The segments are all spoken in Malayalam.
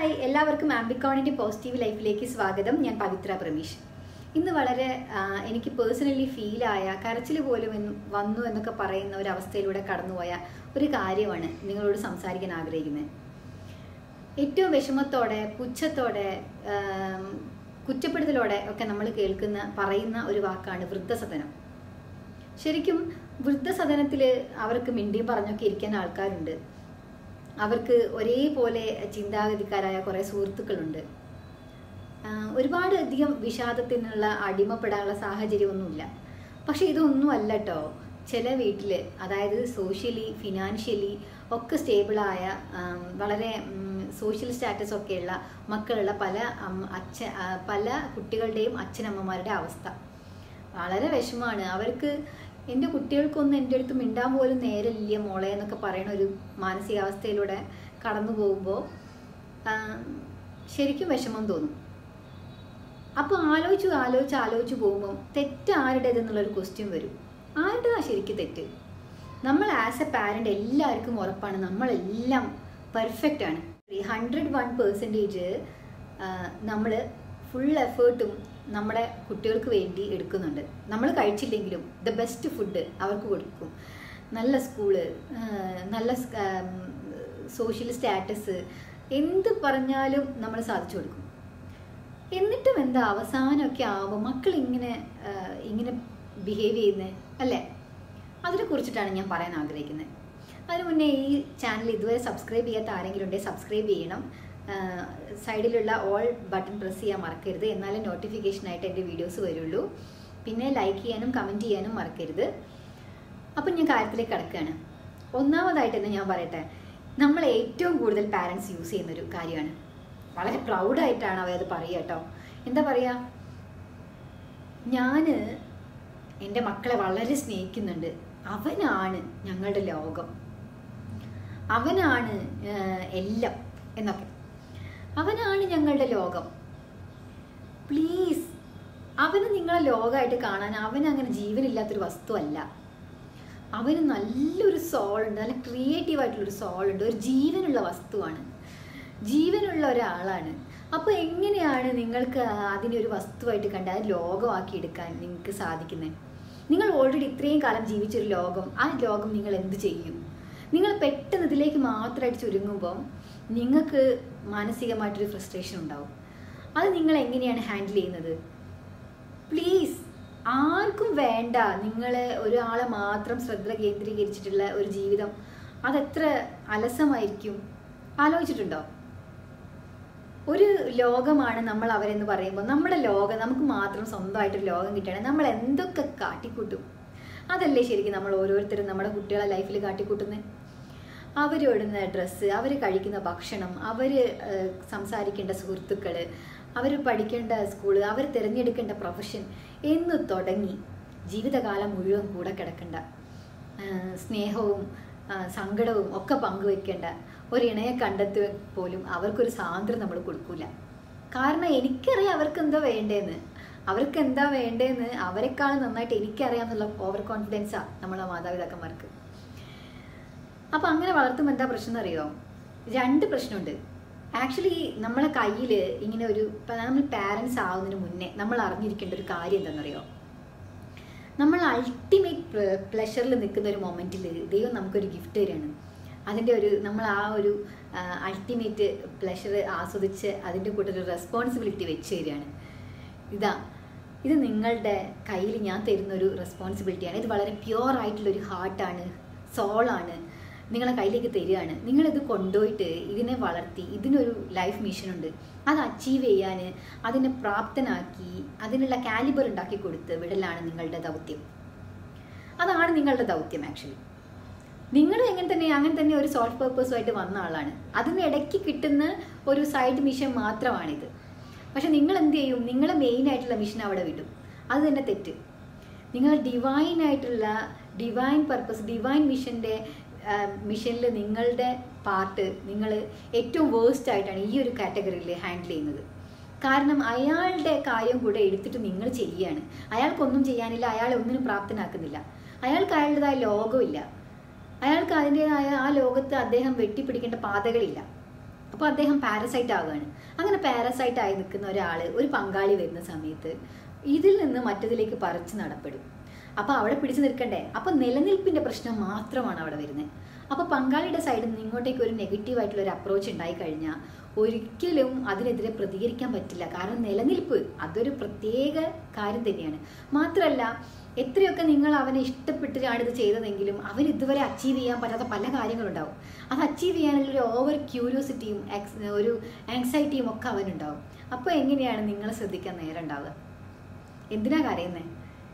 ഹായ് എല്ലാവർക്കും ആംബിക്കോണിൻ്റെ പോസിറ്റീവ് ലൈഫിലേക്ക് സ്വാഗതം ഞാൻ പവിത്ര പ്രമീഷ് ഇന്ന് വളരെ ആ, എനിക്ക് പേഴ്സണലി ഫീലായ കരച്ചിൽ പോലും എന്ന് വന്നു എന്നൊക്കെ പറയുന്ന ഒരു അവസ്ഥയിലൂടെ കടന്നുപോയ ഒരു കാര്യമാണ് നിങ്ങളോട് സംസാരിക്കാൻ ആഗ്രഹിക്കുന്നത് ഏറ്റവും വിഷമത്തോടെ പുച്ഛത്തോടെ ആം, കുറ്റപ്പെടുത്തലോടെ ഒക്കെ നമ്മൾ കേൾക്കുന്ന പറയുന്ന ഒരു വാക്കാണ് വൃദ്ധസദനം ശരിക്കും വൃദ്ധസദനത്തിൽ അവർക്ക് മിണ്ടിയും പറഞ്ഞൊക്കെ ഇരിക്കാൻ ആൾക്കാരുണ്ട് അവർക്ക് ഒരേപോലെ ചിന്താഗതിക്കാരായ കുറേ സുഹൃത്തുക്കളുണ്ട് ആഹ് ഒരുപാട് അധികം വിഷാദത്തിനുള്ള അടിമപ്പെടാനുള്ള സാഹചര്യമൊന്നുമില്ല പക്ഷെ ഇതൊന്നും അല്ല കേട്ടോ ചില വീട്ടിൽ അതായത് സോഷ്യലി ഫിനാൻഷ്യലി ഒക്കെ സ്റ്റേബിളായ ആം, വളരെ സോഷ്യൽ സ്റ്റാറ്റസ് ഒക്കെയുള്ള മക്കളുള്ള പല അമ്മ- അച്ഛ ആ, പല കുട്ടികളുടെയും അച്ഛനമ്മമാരുടെ അവസ്ഥ വളരെ വിഷമാണ് അവർക്ക് എൻ്റെ കുട്ടികൾക്കൊന്നും എൻ്റെ അടുത്ത് മിണ്ടാൻ പോലും നേരമില്ല മോളെ എന്നൊക്കെ പറയുന്ന ഒരു മാനസികാവസ്ഥയിലൂടെ കടന്നു പോകുമ്പോൾ ശരിക്കും വിഷമം തോന്നും അപ്പോൾ ആലോചിച്ച് ആലോചിച്ച് ആലോചിച്ച് പോകുമ്പോൾ തെറ്റ് ആരുടേതെന്നുള്ളൊരു ക്വസ്റ്റ്യൻ വരും ആരുടേതാ ശരിക്കും തെറ്റ് നമ്മൾ ആസ് എ പാരൻ്റ് എല്ലാവർക്കും ഉറപ്പാണ് നമ്മളെല്ലാം പെർഫെക്റ്റ് ആണ് ഹൺഡ്രഡ് വൺ പെർസെൻറ്റേജ് നമ്മൾ ഫുൾ എഫേർട്ടും നമ്മുടെ കുട്ടികൾക്ക് വേണ്ടി എടുക്കുന്നുണ്ട് നമ്മൾ കഴിച്ചില്ലെങ്കിലും ദ ബെസ്റ്റ് ഫുഡ് അവർക്ക് കൊടുക്കും നല്ല സ്കൂള് നല്ല സോഷ്യൽ സ്റ്റാറ്റസ് എന്ത് പറഞ്ഞാലും നമ്മൾ സാധിച്ചു കൊടുക്കും എന്നിട്ടും എന്താ അവസാനമൊക്കെ ആവുമ്പോൾ മക്കൾ ഇങ്ങനെ ആ, ഇങ്ങനെ ബിഹേവ് ചെയ്യുന്നത് അല്ലേ അതിനെ കുറിച്ചിട്ടാണ് ഞാൻ പറയാൻ ആഗ്രഹിക്കുന്നത് അതിന് മുന്നേ ഈ ചാനൽ ഇതുവരെ സബ്സ്ക്രൈബ് ചെയ്യാത്ത ആരെങ്കിലും ഉണ്ടെങ്കിൽ സബ്സ്ക്രൈബ് ചെയ്യണം ആ, സൈഡിലുള്ള ഓൾ ബട്ടൺ പ്രസ് ചെയ്യാൻ മറക്കരുത് എന്നാലേ നോട്ടിഫിക്കേഷനായിട്ട് എൻ്റെ വീഡിയോസ് വരുള്ളൂ പിന്നെ ലൈക്ക് ചെയ്യാനും കമൻറ്റ് ചെയ്യാനും മറക്കരുത് അപ്പം ഞാൻ കാര്യത്തിലേക്ക് കിടക്കുകയാണ് ഒന്നാമതായിട്ട് തന്നെ ഞാൻ പറയട്ടെ നമ്മൾ ഏറ്റവും കൂടുതൽ പാരൻസ് യൂസ് ചെയ്യുന്നൊരു കാര്യമാണ് വളരെ പ്രൗഡായിട്ടാണ് അവരത് പറയുക കേട്ടോ എന്താ പറയുക ഞാൻ എൻ്റെ മക്കളെ വളരെ സ്നേഹിക്കുന്നുണ്ട് അവനാണ് ഞങ്ങളുടെ ലോകം അവനാണ് ഏഹ്, എല്ലാം എന്നൊക്കെ അവനാണ് ഞങ്ങളുടെ ലോകം പ്ലീസ് അവന് നിങ്ങളെ ലോകമായിട്ട് കാണാൻ അവൻ അങ്ങനെ ജീവനില്ലാത്തൊരു വസ്തുവല്ല അവന് നല്ലൊരു സോൾ ഉണ്ട് നല്ല ക്രിയേറ്റീവ് ആയിട്ടുള്ളൊരു സോൾ ഉണ്ട് ഒരു ജീവനുള്ള വസ്തുവാണ് ജീവനുള്ള ഒരാളാണ് അപ്പോൾ എങ്ങനെയാണ് നിങ്ങൾക്ക് അതിനെ ഒരു വസ്തുവായിട്ട് കണ്ട് അത് ലോകമാക്കി എടുക്കാൻ നിങ്ങൾക്ക് സാധിക്കുന്നത് നിങ്ങൾ ഓൾറെഡി ഇത്രയും കാലം ജീവിച്ചൊരു ലോകം ആ ലോകം നിങ്ങൾ എന്ത് ചെയ്യും നിങ്ങൾ പെട്ടെന്ന് ഇതിലേക്ക് മാത്രമായിട്ട് ചുരുങ്ങുമ്പം നിങ്ങൾക്ക് മാനസികമായിട്ടൊരു ഫ്രസ്ട്രേഷൻ ഉണ്ടാവും അത് നിങ്ങൾ എങ്ങനെയാണ് ഹാൻഡിൽ ചെയ്യുന്നത് പ്ലീസ് ആർക്കും വേണ്ട നിങ്ങളെ ഒരാളെ മാത്രം ശ്രദ്ധ കേന്ദ്രീകരിച്ചിട്ടുള്ള ഒരു ജീവിതം അതെത്ര അലസമായിരിക്കും ആലോചിച്ചിട്ടുണ്ടോ ഒരു ലോകമാണ് നമ്മൾ അവരെന്ന് പറയുമ്പോൾ നമ്മുടെ ലോകം നമുക്ക് മാത്രം സ്വന്തമായിട്ടൊരു ലോകം കിട്ടുകയാണെങ്കിൽ നമ്മൾ എന്തൊക്കെ കാട്ടിക്കൂട്ടും അതല്ലേ ശരിക്കും നമ്മൾ ഓരോരുത്തരും നമ്മുടെ കുട്ടികളെ ലൈഫിൽ കാട്ടിക്കൂട്ടുന്നത് അവർ ഇടുന്ന ഡ്രസ്സ് അവർ കഴിക്കുന്ന ഭക്ഷണം അവർ സംസാരിക്കേണ്ട സുഹൃത്തുക്കൾ അവർ പഠിക്കേണ്ട സ്കൂള് അവർ തിരഞ്ഞെടുക്കേണ്ട പ്രൊഫഷൻ എന്ന് തുടങ്ങി ജീവിതകാലം മുഴുവൻ കൂടെ കിടക്കേണ്ട ആ, സ്നേഹവും ആ, സങ്കടവും ഒക്കെ പങ്കുവെക്കേണ്ട ഒരു ഇണയെ കണ്ടെത്തി പോലും അവർക്കൊരു സ്വാതന്ത്ര്യം നമ്മൾ കൊടുക്കൂല കാരണം എനിക്കറിയാം അവർക്ക് എന്താ വേണ്ടതെന്ന് അവർക്ക് എന്താ വേണ്ടതെന്ന് അവരെക്കാളും നന്നായിട്ട് എനിക്കറിയാമെന്നുള്ള ഓവർ കോൺഫിഡൻസാണ് നമ്മളെ മാതാപിതാക്കന്മാർക്ക് അപ്പം അങ്ങനെ വളർത്തുമ്പോൾ എന്താ പ്രശ്നം അറിയോ രണ്ട് പ്രശ്നമുണ്ട് ആക്ച്വലി നമ്മളെ കയ്യിൽ ഇങ്ങനെ ഒരു ഇപ്പം നമ്മൾ പാരൻസ് ആവുന്നതിന് മുന്നേ നമ്മൾ അറിഞ്ഞിരിക്കേണ്ട ഒരു കാര്യം എന്താണെന്നറിയോ നമ്മൾ അൾട്ടിമേറ്റ് പ്ലഷറിൽ നിൽക്കുന്ന ഒരു മൊമെൻറ്റിൽ ദൈവം നമുക്കൊരു ഗിഫ്റ്റ് തരികയാണ് അതിൻ്റെ ഒരു നമ്മൾ ആ ഒരു അൾട്ടിമേറ്റ് പ്ലഷർ ആസ്വദിച്ച് അതിൻ്റെ കൂടെ ഒരു റെസ്പോൺസിബിലിറ്റി വെച്ച് തരികയാണ് ഇതാ ഇത് നിങ്ങളുടെ കയ്യിൽ ഞാൻ തരുന്ന ഒരു റെസ്പോൺസിബിലിറ്റിയാണ് ഇത് വളരെ പ്യുവർ ആയിട്ടുള്ള ഒരു ഹാർട്ടാണ് സോളാണ് നിങ്ങളെ കയ്യിലേക്ക് തരികയാണ് നിങ്ങളിത് കൊണ്ടുപോയിട്ട് ഇതിനെ വളർത്തി ഇതിനൊരു ലൈഫ് മിഷനുണ്ട് അത് അച്ചീവ് ചെയ്യാൻ അതിനെ പ്രാപ്തനാക്കി അതിനുള്ള കാലിബർ ഉണ്ടാക്കി കൊടുത്ത് വിടലാണ് നിങ്ങളുടെ ദൗത്യം അതാണ് നിങ്ങളുടെ ദൗത്യം ആക്ച്വലി നിങ്ങൾ എങ്ങനെ തന്നെ അങ്ങനെ തന്നെ ഒരു സോൾട്ട് പേർപ്പസുമായിട്ട് വന്ന ആളാണ് അതിനിടയ്ക്ക് കിട്ടുന്ന ഒരു സൈഡ് മിഷൻ മാത്രമാണിത് പക്ഷെ നിങ്ങൾ എന്ത് ചെയ്യും നിങ്ങളെ മെയിൻ ആയിട്ടുള്ള മിഷൻ അവിടെ വിടും അത് തന്നെ തെറ്റ് നിങ്ങൾ ഡിവൈൻ ആയിട്ടുള്ള ഡിവൈൻ പർപ്പസ് ഡിവൈൻ മിഷൻ്റെ മിഷനിൽ നിങ്ങളുടെ പാർട്ട് നിങ്ങൾ ഏറ്റവും വേഴ്സ്റ്റ് ആയിട്ടാണ് ഈ ഒരു കാറ്റഗറിയിൽ ഹാൻഡിൽ ചെയ്യുന്നത് കാരണം അയാളുടെ കാര്യം കൂടെ എടുത്തിട്ട് നിങ്ങൾ ചെയ്യുകയാണ് അയാൾക്കൊന്നും ചെയ്യാനില്ല അയാളെ ഒന്നിനും പ്രാപ്തനാക്കുന്നില്ല അയാൾക്ക് അയാളുടേതായ ലോകമില്ല അയാൾക്ക് അതിൻ്റെതായ ആ ലോകത്ത് അദ്ദേഹം വെട്ടിപ്പിടിക്കേണ്ട പാതകളില്ല അപ്പോൾ അദ്ദേഹം പാരസൈറ്റ് ആവുകയാണ് അങ്ങനെ പാരസൈറ്റ് ആയി നിൽക്കുന്ന ഒരാൾ ഒരു പങ്കാളി വരുന്ന സമയത്ത് ഇതിൽ നിന്ന് മറ്റതിലേക്ക് പറിച്ച് നടപ്പെടും അപ്പോൾ അവിടെ പിടിച്ചു നിൽക്കണ്ടേ അപ്പോൾ നിലനിൽപ്പിന്റെ പ്രശ്നം മാത്രമാണ് അവിടെ വരുന്നത് അപ്പോൾ പങ്കാളിയുടെ സൈഡിൽ നിന്ന് ഇങ്ങോട്ടേക്ക് ഒരു നെഗറ്റീവ് ആയിട്ടുള്ള ഒരു അപ്രോച്ച് ഉണ്ടായി കഴിഞ്ഞാൽ ഒരിക്കലും അതിനെതിരെ പ്രതികരിക്കാൻ പറ്റില്ല കാരണം നിലനിൽപ്പ് അതൊരു പ്രത്യേക കാര്യം തന്നെയാണ് മാത്രമല്ല എത്രയൊക്കെ നിങ്ങൾ അവനെ ഇഷ്ടപ്പെട്ടിട്ടാണ് ഇത് ചെയ്തതെങ്കിലും അവൻ ഇതുവരെ അച്ചീവ് ചെയ്യാൻ പറ്റാത്ത പല കാര്യങ്ങളുണ്ടാവും അത് അച്ചീവ് ചെയ്യാനുള്ള ഒരു ഓവർ ക്യൂരിയോസിറ്റിയും ഒരു ആങ്സൈറ്റിയും ഒക്കെ അവനുണ്ടാവും അപ്പോൾ എങ്ങനെയാണ് നിങ്ങളെ ശ്രദ്ധിക്കാൻ നേരം ഉണ്ടാവുക എന്തിനാ കരയുന്നേ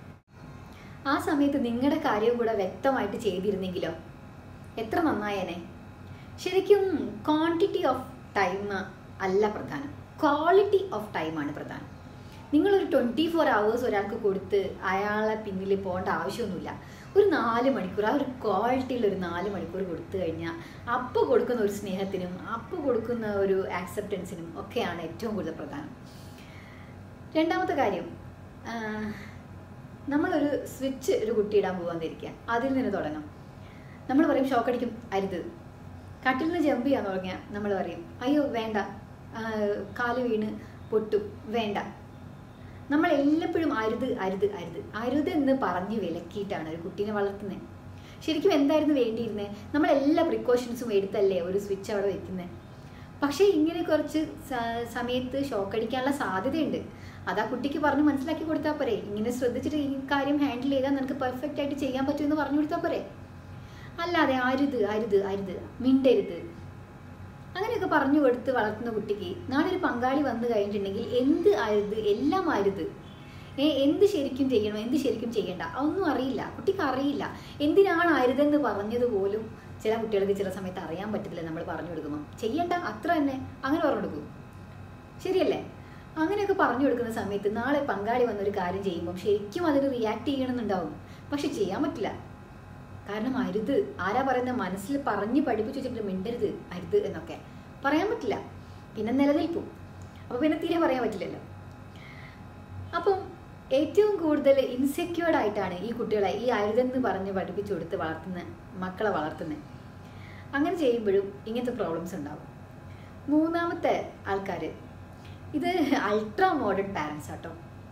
ആ സമയത്ത് നിങ്ങളുടെ കാര്യവും കൂടെ വ്യക്തമായിട്ട് ചെയ്തിരുന്നെങ്കിലോ എത്ര നന്നായേനെ ശരിക്കും ക്വാണ്ടിറ്റി ഓഫ് ടൈം അല്ല പ്രധാനം ക്വാളിറ്റി ഓഫ് ടൈമാണ് പ്രധാനം നിങ്ങളൊരു ട്വൻറ്റി ഫോർ അവേഴ്സ് ഒരാൾക്ക് കൊടുത്ത് അയാളെ പിന്നിൽ പോകേണ്ട ആവശ്യമൊന്നുമില്ല ഒരു നാല് മണിക്കൂർ ആ ഒരു ക്വാളിറ്റിയിൽ ഒരു നാല് മണിക്കൂർ കൊടുത്തു കഴിഞ്ഞാൽ അപ്പോൾ കൊടുക്കുന്ന ഒരു സ്നേഹത്തിനും അപ്പോൾ കൊടുക്കുന്ന ഒരു ആക്സെപ്റ്റൻസിനും ഒക്കെയാണ് ഏറ്റവും കൂടുതൽ പ്രധാനം രണ്ടാമത്തെ കാര്യം ആ, നമ്മളൊരു സ്വിച്ച് ഒരു കുട്ടി ഇടാൻ പോകാന്നിരിക്കുക അതിൽ നിന്ന് തുടങ്ങാം നമ്മൾ പറയും ഷോക്കടിക്കും അരുത് കട്ടിൽ നിന്ന് ജമ്പ് ചെയ്യാൻ തുടങ്ങിയാൽ നമ്മൾ പറയും അയ്യോ വേണ്ട ആ, കാല് വീണ് പൊട്ടും വേണ്ട നമ്മൾ എല്ലപ്പോഴും അരുത് അരുത് അരുത് അരുത് എന്ന് പറഞ്ഞ് വിലക്കിയിട്ടാണ് ഒരു കുട്ടീനെ വളർത്തുന്നത് ശരിക്കും എന്തായിരുന്നു വേണ്ടിയിരുന്നത് നമ്മൾ എല്ലാ പ്രിക്കോഷൻസും എടുത്തല്ലേ ഒരു സ്വിച്ച് അവിടെ വെക്കുന്നത് പക്ഷേ ഇങ്ങനെ കുറച്ച് സ- സമയത്ത് ഷോക്ക് അടിക്കാനുള്ള സാധ്യതയുണ്ട് അത് ആ കുട്ടിക്ക് പറഞ്ഞ് മനസ്സിലാക്കി കൊടുത്താൽ പോരെ ഇങ്ങനെ ശ്രദ്ധിച്ചിട്ട് ഈ കാര്യം ഹാൻഡിൽ ചെയ്താൽ നിനക്ക് പെർഫെക്റ്റ് ആയിട്ട് ചെയ്യാൻ പറ്റുമെന്ന് പറഞ്ഞു കൊടുത്താൽ പോരെ അല്ലാതെ അരുത് അരുത് അരുത് മിണ്ടരുത് അങ്ങനെയൊക്കെ പറഞ്ഞു കൊടുത്ത് വളർത്തുന്ന കുട്ടിക്ക് നാളെ ഒരു പങ്കാളി വന്നു കഴിഞ്ഞിട്ടുണ്ടെങ്കിൽ എന്ത് അരുത് എല്ലാം അരുത് ഏ എന്ത് ശരിക്കും ചെയ്യണം എന്ത് ശരിക്കും ചെയ്യണ്ട അതൊന്നും അറിയില്ല കുട്ടിക്ക് അറിയില്ല എന്തിനാണ് അരുതെന്ന് പറഞ്ഞത് പോലും ചില കുട്ടികൾക്ക് ചില സമയത്ത് അറിയാൻ പറ്റത്തില്ല നമ്മൾ പറഞ്ഞു കൊടുക്കുമ്പോൾ ചെയ്യണ്ട അത്ര തന്നെ അങ്ങനെ പറഞ്ഞു കൊടുക്കും ശരിയല്ലേ അങ്ങനെയൊക്കെ പറഞ്ഞു കൊടുക്കുന്ന സമയത്ത് നാളെ പങ്കാളി വന്നൊരു കാര്യം ചെയ്യുമ്പോൾ ശരിക്കും അതിന് റിയാക്ട് ചെയ്യണമെന്നുണ്ടാവും പക്ഷെ ചെയ്യാൻ പറ്റില്ല കാരണം അരുത് ആരാ പറയുന്നത് മനസ്സിൽ പറഞ്ഞ് പഠിപ്പിച്ച് വെച്ചിട്ട് മിണ്ടരുത് അരുത് എന്നൊക്കെ പറയാൻ പറ്റില്ല പിന്നെ നിലനിൽപ്പും അപ്പോൾ പിന്നെ തീരെ പറയാൻ പറ്റില്ലല്ലോ അപ്പം ഏറ്റവും കൂടുതൽ ഇൻസെക്യൂർഡ് ആയിട്ടാണ് ഈ കുട്ടികളെ ഈ അരുതെന്ന് പറഞ്ഞ് പഠിപ്പിച്ചു കൊടുത്ത് വളർത്തുന്ന മക്കളെ വളർത്തുന്നത് അങ്ങനെ ചെയ്യുമ്പോഴും ഇങ്ങനത്തെ പ്രോബ്ലംസ് ഉണ്ടാവും മൂന്നാമത്തെ ആൾക്കാർ ഇത് അൾട്രാ മോഡേൺ പാരൻസ് ആട്ടോ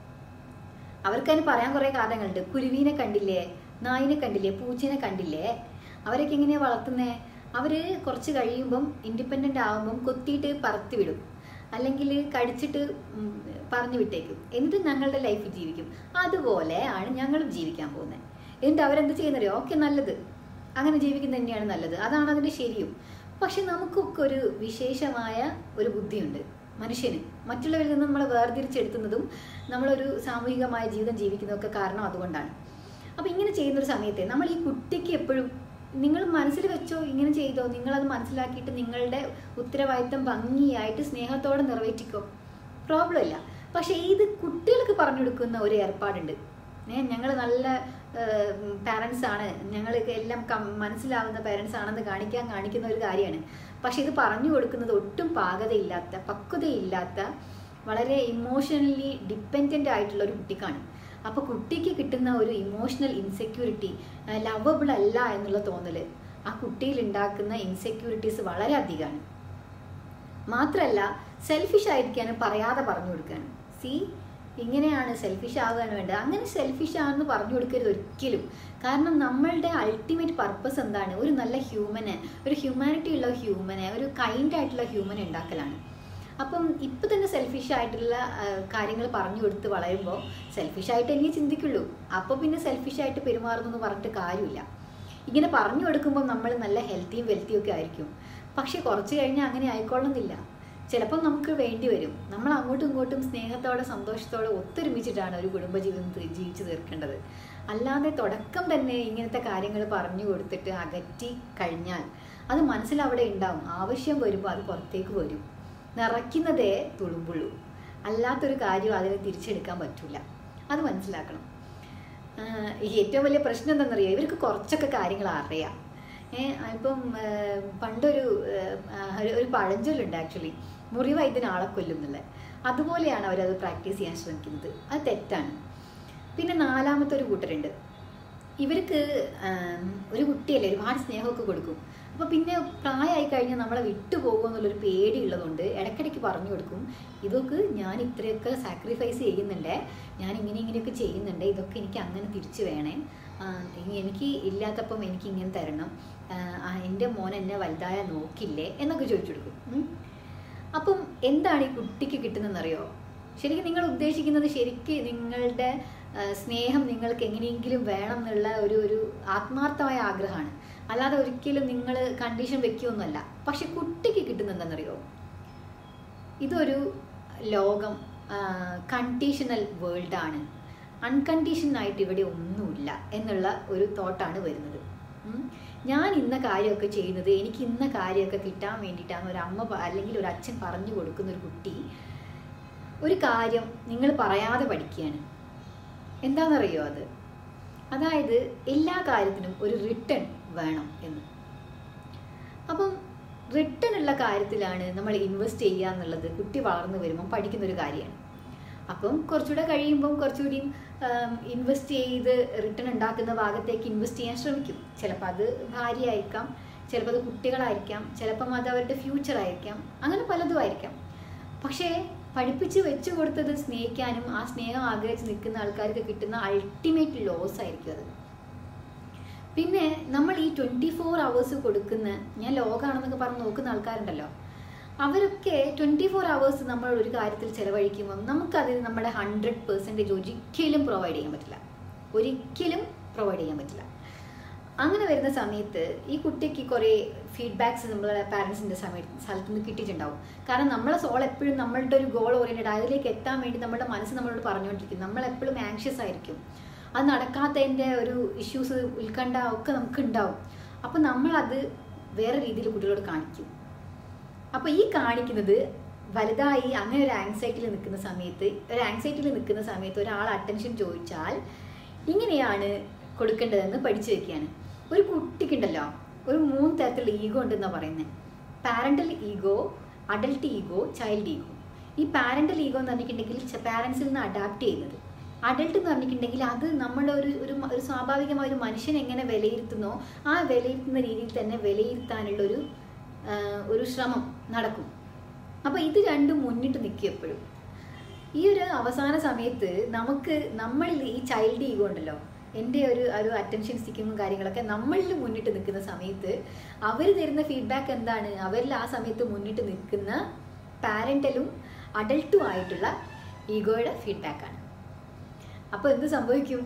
അവർക്കതിന് പറയാൻ കുറേ കാരണങ്ങളുണ്ട് കുരുവീനെ കണ്ടില്ലേ നായിനെ കണ്ടില്ലേ പൂച്ചനെ കണ്ടില്ലേ അവരൊക്കെ എങ്ങനെയാ വളർത്തുന്നേ അവര് കുറച്ച് കഴിയുമ്പം ഇൻഡിപെൻഡന്റ് ആകുമ്പം കൊത്തിയിട്ട് പറത്തി വിടും അല്ലെങ്കിൽ കടിച്ചിട്ട് ഉം, പറഞ്ഞു വിട്ടേക്കും എന്നിട്ട് ഞങ്ങളുടെ ലൈഫ് ജീവിക്കും അതുപോലെ ആണ് ഞങ്ങളും ജീവിക്കാൻ പോകുന്നത് എന്നിട്ട് അവരെന്ത് ചെയ്യുന്നറിയോ ഓക്കെ നല്ലത് അങ്ങനെ ജീവിക്കുന്നത് തന്നെയാണ് നല്ലത് അതാണ് അതിന്റെ ശരിയും പക്ഷെ നമുക്കൊക്കെ ഒരു വിശേഷമായ ഒരു ബുദ്ധിയുണ്ട് മനുഷ്യന് മറ്റുള്ളവരിൽ നിന്ന് നമ്മളെ വേർതിരിച്ചെടുക്കുന്നതും നമ്മളൊരു സാമൂഹികമായ ജീവിതം ജീവിക്കുന്നതൊക്കെ കാരണം അതുകൊണ്ടാണ് അപ്പൊ ഇങ്ങനെ ചെയ്യുന്ന ഒരു സമയത്തെ നമ്മൾ ഈ കുട്ടിക്ക് എപ്പോഴും നിങ്ങൾ മനസ്സിൽ വെച്ചോ ഇങ്ങനെ ചെയ്തോ നിങ്ങളത് മനസ്സിലാക്കിയിട്ട് നിങ്ങളുടെ ഉത്തരവാദിത്തം ഭംഗിയായിട്ട് സ്നേഹത്തോടെ നിറവേറ്റിക്കോ പ്രോബ്ലം ഇല്ല പക്ഷെ ഇത് കുട്ടികൾക്ക് പറഞ്ഞു കൊടുക്കുന്ന ഒരു ഏർപ്പാടുണ്ട് ഏ ഞങ്ങൾ നല്ല പാരൻസ് ആണ് ഞങ്ങൾക്ക് എല്ലാം കം- മനസ്സിലാവുന്ന പാരൻസ് ആണെന്ന് കാണിക്കാൻ കാണിക്കുന്ന ഒരു കാര്യമാണ് പക്ഷെ ഇത് പറഞ്ഞു കൊടുക്കുന്നത് ഒട്ടും പാകതയില്ലാത്ത പക്വതയില്ലാത്ത വളരെ ഇമോഷണലി ഡിപ്പെൻഡൻ്റ് ആയിട്ടുള്ള ഒരു കുട്ടിക്കാണ് അപ്പോൾ കുട്ടിക്ക് കിട്ടുന്ന ഒരു ഇമോഷണൽ ഇൻസെക്യൂരിറ്റി ലവബിൾ അല്ല എന്നുള്ള തോന്നല് ആ കുട്ടിയിൽ ഉണ്ടാക്കുന്ന ഇൻസെക്യൂരിറ്റീസ് വളരെ അധികമാണ് മാത്രമല്ല സെൽഫിഷ് ആയിരിക്കാനും പറയാതെ പറഞ്ഞു കൊടുക്കുകയാണ് സി ഇങ്ങനെയാണ് സെൽഫിഷ് ആവുകയാണ് വേണ്ടത് അങ്ങനെ സെൽഫിഷ് ആണെന്ന് പറഞ്ഞു കൊടുക്കരുത് ഒരിക്കലും കാരണം നമ്മളുടെ അൾട്ടിമേറ്റ് പർപ്പസ് എന്താണ് ഒരു നല്ല ഹ്യൂമനെ ഒരു ഹ്യൂമാനിറ്റി ഉള്ള ഹ്യൂമനെ ഒരു കൈൻഡ് ആയിട്ടുള്ള ഹ്യൂമനെ ഉണ്ടാക്കലാണ് അപ്പം ഇപ്പം തന്നെ സെൽഫിഷ് ആയിട്ടുള്ള കാര്യങ്ങൾ പറഞ്ഞു കൊടുത്ത് വളരുമ്പോൾ സെൽഫിഷ് ആയിട്ട് എനിക്ക് ചിന്തിക്കുള്ളൂ അപ്പോൾ പിന്നെ സെൽഫിഷ് ആയിട്ട് പെരുമാറുന്നു എന്ന് പറഞ്ഞിട്ട് കാര്യമില്ല ഇങ്ങനെ പറഞ്ഞു കൊടുക്കുമ്പോൾ നമ്മൾ നല്ല ഹെൽത്തിയും വെൽത്തിയും ഒക്കെ ആയിരിക്കും പക്ഷെ കുറച്ച് കഴിഞ്ഞാൽ അങ്ങനെ ആയിക്കൊള്ളുന്നില്ല ചിലപ്പോൾ നമുക്ക് വേണ്ടി വരും നമ്മൾ അങ്ങോട്ടും ഇങ്ങോട്ടും സ്നേഹത്തോടെ സന്തോഷത്തോടെ ഒത്തൊരുമിച്ചിട്ടാണ് ഒരു കുടുംബജീവിതം തി- ജീവിച്ചു തീർക്കേണ്ടത് അല്ലാതെ തുടക്കം തന്നെ ഇങ്ങനത്തെ കാര്യങ്ങൾ പറഞ്ഞു കൊടുത്തിട്ട് അകറ്റി കഴിഞ്ഞാൽ അത് മനസ്സിലവിടെ ഉണ്ടാവും ആവശ്യം വരുമ്പോൾ അത് പുറത്തേക്ക് വരും നിറയ്ക്കുന്നതേ തുളുമ്പുള്ളൂ അല്ലാത്തൊരു കാര്യം അതിനെ തിരിച്ചെടുക്കാൻ പറ്റില്ല അത് മനസ്സിലാക്കണം ആഹ് ഈ ഏറ്റവും വലിയ പ്രശ്നം എന്താണെന്നറിയോ ഇവർക്ക് കുറച്ചൊക്കെ കാര്യങ്ങൾ അറിയാം ഏഹ് ഇപ്പം ആഹ് പണ്ടൊരു ആഹ് ഒരു- ഒരു പഴഞ്ചൊല്ലുണ്ട് ആക്ച്വലി മുറിവൈദ്യൻ ആളെ കൊല്ലും എന്നുള്ളത് അതുപോലെയാണ് അവരത് പ്രാക്ടീസ് ചെയ്യാൻ ശ്രമിക്കുന്നത് അത് തെറ്റാണ് പിന്നെ നാലാമത്തെ ഒരു കൂട്ടരുണ്ട് ഇവർക്ക് ആം, ഒരു കുട്ടിയല്ലേ ഒരുപാട് സ്നേഹമൊക്കെ കൊടുക്കും അപ്പോൾ പിന്നെ പ്രായമായി കഴിഞ്ഞാൽ നമ്മളെ വിട്ടു പോകുമെന്നുള്ളൊരു പേടി ഉള്ളതുകൊണ്ട് ഇടയ്ക്കിടയ്ക്ക് പറഞ്ഞു കൊടുക്കും ഇതൊക്കെ ഞാൻ ഇത്രയൊക്കെ സാക്രിഫൈസ് ചെയ്യുന്നുണ്ട് ഞാൻ ഇങ്ങനെ ഇങ്ങനെയൊക്കെ ചെയ്യുന്നുണ്ട് ഇതൊക്കെ എനിക്ക് അങ്ങനെ തിരിച്ചു വേണേ ആ, ഇനി എനിക്ക് ഇല്ലാത്തപ്പം എനിക്ക് ഇങ്ങനെ തരണം ആ, ആ, എൻ്റെ മോൻ എന്നെ വലുതായ നോക്കില്ലേ എന്നൊക്കെ ചോദിച്ചു കൊടുക്കും ഉം. അപ്പം എന്താണ് ഈ കുട്ടിക്ക് കിട്ടുന്നതെന്നറിയോ ശരിക്കും നിങ്ങൾ ഉദ്ദേശിക്കുന്നത് ശരിക്ക് നിങ്ങളുടെ ആ, സ്നേഹം നിങ്ങൾക്ക് എങ്ങനെയെങ്കിലും വേണം എന്നുള്ള ഒരു ഒരു ആത്മാർത്ഥമായ ആഗ്രഹമാണ് അല്ലാതെ ഒരിക്കലും നിങ്ങൾ കണ്ടീഷൻ വെക്കുകയൊന്നുമല്ല പക്ഷെ കുട്ടിക്ക് കിട്ടുന്നത് എന്താണെന്നറിയോ ഇതൊരു ലോകം കണ്ടീഷണൽ വേൾഡാണ് അൺകണ്ടീഷനായിട്ട് ഇവിടെ ഒന്നുമില്ല എന്നുള്ള ഒരു തോട്ടാണ് വരുന്നത് ഉം. ഞാൻ ഇന്ന കാര്യമൊക്കെ ചെയ്യുന്നത് എനിക്ക് ഇന്ന കാര്യമൊക്കെ കിട്ടാൻ വേണ്ടിയിട്ടാണ് ഒരു അമ്മ പ- അല്ലെങ്കിൽ ഒരു അച്ഛൻ പറഞ്ഞു കൊടുക്കുന്ന ഒരു കുട്ടി ഒരു കാര്യം നിങ്ങൾ പറയാതെ പഠിക്കുകയാണ് എന്താണെന്നറിയോ അത് അതായത് എല്ലാ കാര്യത്തിനും ഒരു റിട്ടേൺ വേണം എന്ന് അപ്പം റിട്ടേൺ ഉള്ള കാര്യത്തിലാണ് നമ്മൾ ഇൻവെസ്റ്റ് ചെയ്യുക എന്നുള്ളത് കുട്ടി വളർന്നു വരുമ്പം പഠിക്കുന്ന ഒരു കാര്യമാണ് അപ്പം കുറച്ചുകൂടെ കഴിയുമ്പം കുറച്ചുകൂടി ഇൻവെസ്റ്റ് ചെയ്ത് റിട്ടേൺ ഉണ്ടാക്കുന്ന ഭാഗത്തേക്ക് ഇൻവെസ്റ്റ് ചെയ്യാൻ ശ്രമിക്കും ചിലപ്പോൾ അത് ഭാര്യ ആയിരിക്കാം ചിലപ്പോൾ അത് കുട്ടികളായിരിക്കാം ചിലപ്പം അത് അവരുടെ ഫ്യൂച്ചർ ആയിരിക്കാം അങ്ങനെ പലതും ആയിരിക്കാം പക്ഷേ പഠിപ്പിച്ച് വെച്ചു കൊടുത്തത് സ്നേഹിക്കാനും ആ സ്നേഹം ആഗ്രഹിച്ച് നിൽക്കുന്ന ആൾക്കാർക്ക് കിട്ടുന്ന അൾട്ടിമേറ്റ് ലോസ് ആയിരിക്കും അത് പിന്നെ നമ്മൾ ഈ ട്വൻറ്റി ഫോർ അവേഴ്സ് കൊടുക്കുന്ന ഞാൻ ലോകമാണെന്നൊക്കെ പറഞ്ഞ് നോക്കുന്ന ആൾക്കാരുണ്ടല്ലോ അവരൊക്കെ ട്വൻറ്റി ഫോർ അവേഴ്സ് നമ്മൾ ഒരു കാര്യത്തിൽ ചിലവഴിക്കുമ്പം നമുക്കതിന് നമ്മുടെ ഹൺഡ്രഡ് പെർസെൻറ്റേജ് ഒരിക്കലും പ്രൊവൈഡ് ചെയ്യാൻ പറ്റില്ല ഒരിക്കലും പ്രൊവൈഡ് ചെയ്യാൻ പറ്റില്ല അങ്ങനെ വരുന്ന സമയത്ത് ഈ കുട്ടിക്ക് കുറേ ഫീഡ്ബാക്സ് നമ്മളെ പാരൻസിൻ്റെ സമയത്ത് സ്ഥലത്ത് നിന്ന് കിട്ടിയിട്ടുണ്ടാവും കാരണം നമ്മളെ സോൾ എപ്പോഴും നമ്മളുടെ ഒരു ഗോൾ ഓറിയൻറ്റഡ് അതിലേക്ക് എത്താൻ വേണ്ടി നമ്മുടെ മനസ്സ് നമ്മളോട് പറഞ്ഞുകൊണ്ടിരിക്കും നമ്മൾ എപ്പോഴും ആങ്ഷ്യസ് ആയിരിക്കും അത് നടക്കാത്തതിൻ്റെ ഒരു ഇഷ്യൂസ് ഉത്കണ്ഠ ഒക്കെ നമുക്ക് ഉണ്ടാവും അപ്പം നമ്മളത് വേറെ രീതിയിൽ കുട്ടികളോട് കാണിക്കും അപ്പോൾ ഈ കാണിക്കുന്നത് വലുതായി അങ്ങനെ ഒരു ആങ്സൈറ്റിയിൽ നിൽക്കുന്ന സമയത്ത് ഒരു ആങ്സൈറ്റിയിൽ നിൽക്കുന്ന സമയത്ത് ഒരാൾ അറ്റൻഷൻ ചോദിച്ചാൽ ഇങ്ങനെയാണ് കൊടുക്കേണ്ടതെന്ന് പഠിച്ചു വെക്കുകയാണ് ഒരു കുട്ടിക്കുണ്ടല്ലോ ഒരു മൂന്ന് തരത്തിലുള്ള ഈഗോ ഉണ്ടെന്നാണ് പറയുന്നത് parental ego adult ego child ego ഈ പാരൻ്റൽ ഈഗോ എന്ന് പറഞ്ഞിട്ടുണ്ടെങ്കിൽ പാരൻസിൽ നിന്ന് അഡാപ്റ്റ് ചെയ്യുന്നത് അഡൽട്ട് എന്ന് പറഞ്ഞിട്ടുണ്ടെങ്കിൽ അത് നമ്മുടെ ഒരു ഒരു മ- ഒരു സ്വാഭാവികമായ ഒരു മനുഷ്യൻ എങ്ങനെ വിലയിരുത്തുന്നോ ആ വിലയിരുത്തുന്ന രീതിയിൽ തന്നെ വിലയിരുത്താനുള്ള ഒരു ആ, ഒരു ശ്രമം നടക്കും അപ്പോൾ ഇത് രണ്ടും മുന്നിട്ട് നിൽക്കും എപ്പോഴും ഈ ഒരു അവസാന സമയത്ത് നമുക്ക് നമ്മളിൽ ഈ ചൈൽഡ് ഈഗോ ഉണ്ടല്ലോ എൻ്റെ ഒരു ഒരു അറ്റൻഷൻ സീക്കിങ്ങും കാര്യങ്ങളൊക്കെ നമ്മളിൽ മുന്നിട്ട് നിൽക്കുന്ന സമയത്ത് അവർ തരുന്ന ഫീഡ്ബാക്ക് എന്താണ് അവരിൽ ആ സമയത്ത് മുന്നിട്ട് നിൽക്കുന്ന പാരൻ്റലും അഡൽട്ടും ആയിട്ടുള്ള ഈഗോയുടെ ഫീഡ്ബാക്കാണ് അപ്പോൾ എന്ത് സംഭവിക്കും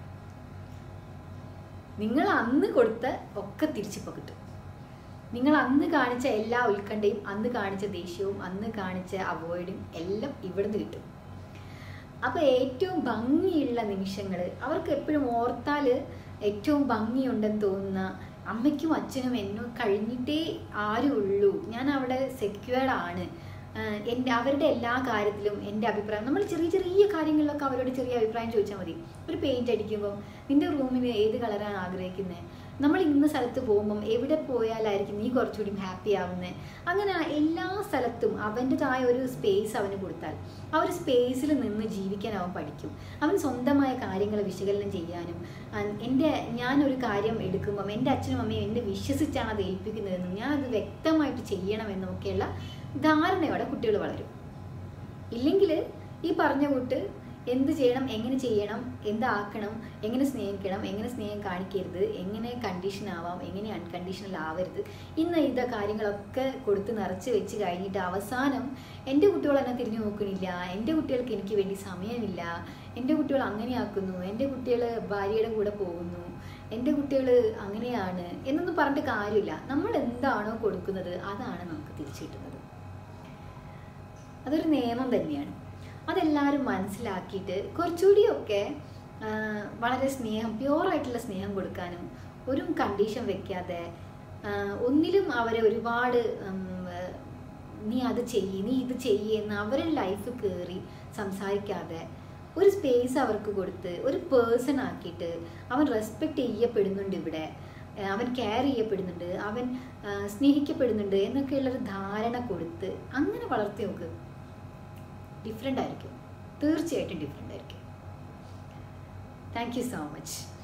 നിങ്ങൾ അന്ന് കൊടുത്ത ഒക്കെ തിരിച്ചിപ്പോൾ കിട്ടും നിങ്ങൾ അന്ന് കാണിച്ച എല്ലാ ഉത്കണ്ഠയും അന്ന് കാണിച്ച ദേഷ്യവും അന്ന് കാണിച്ച അവോയ്ഡും എല്ലാം ഇവിടുന്ന് കിട്ടും അപ്പോൾ ഏറ്റവും ഭംഗിയുള്ള നിമിഷങ്ങൾ അവർക്ക് എപ്പോഴും ഓർത്താൽ ഏറ്റവും ഭംഗിയുണ്ടെന്ന് തോന്നുന്ന അമ്മയ്ക്കും അച്ഛനും എന്നോ കഴിഞ്ഞിട്ടേ ആരും ഉള്ളൂ ഞാൻ അവിടെ സെക്യൂർഡ് ആണ് ആഹ് എൻ്റെ അവരുടെ എല്ലാ കാര്യത്തിലും എൻ്റെ അഭിപ്രായം നമ്മൾ ചെറിയ ചെറിയ കാര്യങ്ങളിലൊക്കെ അവരോട് ചെറിയ അഭിപ്രായം ചോദിച്ചാൽ മതി ഒരു പെയിൻറ് അടിക്കുമ്പോൾ നിൻ്റെ റൂമിന് ഏത് കളറാണ് ആഗ്രഹിക്കുന്നത് നമ്മൾ ഇന്ന സ്ഥലത്ത് പോകുമ്പം എവിടെ പോയാലായിരിക്കും നീ കുറച്ചുകൂടി ഹാപ്പി ആവുന്നത് അങ്ങനെ എല്ലാ സ്ഥലത്തും അവൻ്റെതായ ഒരു സ്പേസ് അവന് കൊടുത്താൽ ആ ഒരു സ്പേസിൽ നിന്ന് ജീവിക്കാൻ അവൻ പഠിക്കും അവൻ സ്വന്തമായ കാര്യങ്ങൾ വിശകലനം ചെയ്യാനും അഹ് എൻ്റെ ഞാനൊരു കാര്യം എടുക്കുമ്പം എൻ്റെ അച്ഛനും അമ്മയും എന്നെ വിശ്വസിച്ചാണ് അത് ഏൽപ്പിക്കുന്നതെന്നും ഞാൻ അത് വ്യക്തമായിട്ട് ചെയ്യണമെന്നും ഒക്കെയുള്ള ധാരണയോടെ കുട്ടികൾ വളരും ഇല്ലെങ്കിൽ ഈ പറഞ്ഞ കൂട്ട് എന്ത് ചെയ്യണം എങ്ങനെ ചെയ്യണം എന്താക്കണം എങ്ങനെ സ്നേഹിക്കണം എങ്ങനെ സ്നേഹം കാണിക്കരുത് എങ്ങനെ കണ്ടീഷൻ ആവാം എങ്ങനെ അൺകണ്ടീഷണൽ ആവരുത് ഇന്ന് ഇത കാര്യങ്ങളൊക്കെ കൊടുത്ത് നിറച്ച് വെച്ച് കഴിഞ്ഞിട്ട് അവസാനം എൻ്റെ കുട്ടികൾ എന്നെ തിരിഞ്ഞു നോക്കണില്ല എൻ്റെ കുട്ടികൾക്ക് എനിക്ക് വേണ്ടി സമയമില്ല എൻ്റെ കുട്ടികൾ അങ്ങനെയാക്കുന്നു എൻ്റെ കുട്ടികൾ ഭാര്യയുടെ കൂടെ പോകുന്നു എൻ്റെ കുട്ടികൾ അങ്ങനെയാണ് എന്നൊന്നും പറഞ്ഞിട്ട് കാര്യമില്ല നമ്മൾ എന്താണോ കൊടുക്കുന്നത് അതാണ് നമുക്ക് തിരിച്ചു കിട്ടുന്നത് അതൊരു നിയമം തന്നെയാണ് അതെല്ലാവരും മനസ്സിലാക്കിയിട്ട് കുറച്ചുകൂടിയൊക്കെ ആ, വളരെ സ്നേഹം പ്യുവറായിട്ടുള്ള സ്നേഹം കൊടുക്കാനും ഒരു കണ്ടീഷൻ വെക്കാതെ ആ, ഒന്നിലും അവരെ ഒരുപാട് ഉം, ആ, നീ അത് ചെയ്യ് നീ ഇത് ചെയ്യ് എന്ന് അവരുടെ ലൈഫ് കയറി സംസാരിക്കാതെ ഒരു സ്പേസ് അവർക്ക് കൊടുത്ത് ഒരു പേഴ്സൺ ആക്കിയിട്ട് അവൻ റെസ്പെക്റ്റ് ചെയ്യപ്പെടുന്നുണ്ട് ഇവിടെ ആ, അവൻ കെയർ ചെയ്യപ്പെടുന്നുണ്ട് അവൻ ആ, സ്നേഹിക്കപ്പെടുന്നുണ്ട് എന്നൊക്കെയുള്ളൊരു ധാരണ കൊടുത്ത് അങ്ങനെ വളർത്തി നോക്ക് ഡിഫറെൻ്റ് ആയിരിക്കും തീർച്ചയായിട്ടും ഡിഫറെൻ്റ് ആയിരിക്കും താങ്ക് യു സോ മച്ച്